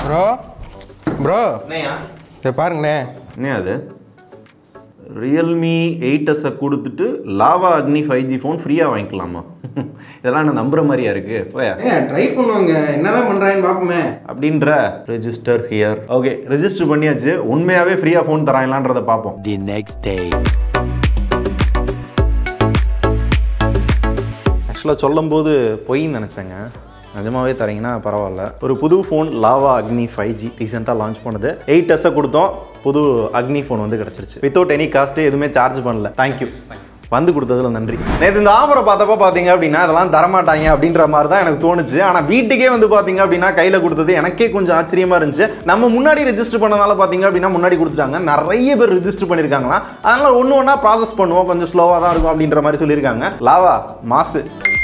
Bro bro என்னையா இதை பாருங்கண்ணே என்ன அது ரியல்மி எயிட் எஸ்ஸை கொடுத்துட்டு lava Agni five G phone ஃப்ரீயாக வாங்கிக்கலாமா இதெல்லாம் நான் நம்புற மாதிரியா இருக்கு போயா ஏங்க ட்ரை பண்ணுவாங்க என்னதான் பண்ணுறாங்கன்னு பார்ப்போமே அப்படின்ற ரெஜிஸ்டர் ஹியர் ஓகே ரெஜிஸ்டர் பண்ணியாச்சு உண்மையாகவே ஃப்ரீயாக ஃபோன் தராங்களான்றதை பார்ப்போம் The next day. ஆக்சுவலாக சொல்லும்போது பொய்ன்னு நினச்சேங்க நிஜமாவே தரீங்கன்னா பரவாயில்ல ஒரு புது phone Lava Agni five G ரீசெண்டாக லான்ச் பண்ணது எயிட் எஸ்ஸை கொடுத்தோம் புது அக்னி ஃபோன் வந்து கிடச்சிருச்சு வித்தவுட் எனி காஸ்ட்டு எதுவுமே சார்ஜ் பண்ணல தேங்க்யூ வந்து கொடுத்ததுல நன்றி நேற்று இந்த ஆஃபரை பார்த்தப்ப பார்த்தீங்க அப்படின்னா அதெல்லாம் தரமாட்டாங்க அப்படின்ற மாதிரி தான் எனக்கு தோணுச்சு ஆனால் வீட்டுக்கே வந்து பார்த்தீங்க அப்படின்னா கையில் கொடுத்தது எனக்கே கொஞ்சம் ஆச்சரியமா இருந்துச்சு நம்ம முன்னாடி ரெஜிஸ்டர் பண்ணனால பார்த்தீங்க அப்படின்னா முன்னாடி கொடுத்துட்டாங்க நிறைய பேர் ரெஜிஸ்டர் பண்ணியிருக்காங்களாம் அதனால ஒன்று ஒன்றா ப்ராசஸ் பண்ணுவோம் கொஞ்சம் ஸ்லோவாக தான் இருக்கும் அப்படின்ற மாதிரி சொல்லியிருக்காங்க லாவா மாசு